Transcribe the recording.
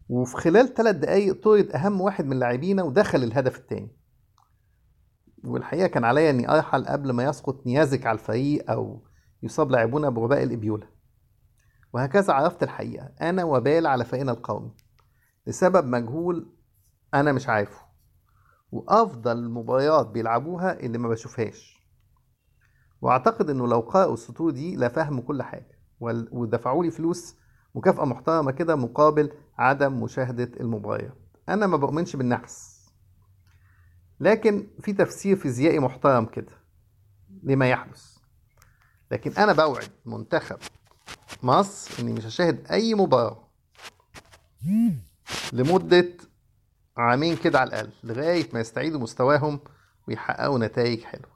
وفي خلال ثلاث دقايق طرد أهم واحد من لاعبينا ودخل الهدف الثاني والحقيقة كان عليا إني أرحل قبل ما يسقط نيازك على الفريق أو يصاب لاعبونا بوباء الإبيولا وهكذا عرفت الحقيقة أنا وبال على فريقنا القومي لسبب مجهول أنا مش عارفه وأفضل المباريات بيلعبوها اللي ما بشوفهاش وأعتقد إنه لو قرأوا السطور دي لفهموا كل حاجة وال- ودفعوا لي فلوس مكافأة محترمة كده مقابل عدم مشاهدة المباريات أنا ما بؤمنش بالنحس لكن في تفسير فيزيائي محترم كده لما يحدث لكن أنا بوعد منتخب مصر إني مش هشاهد أي مباراة لمدة عامين كده على الأقل لغاية ما يستعيدوا مستواهم ويحققوا نتائج حلوة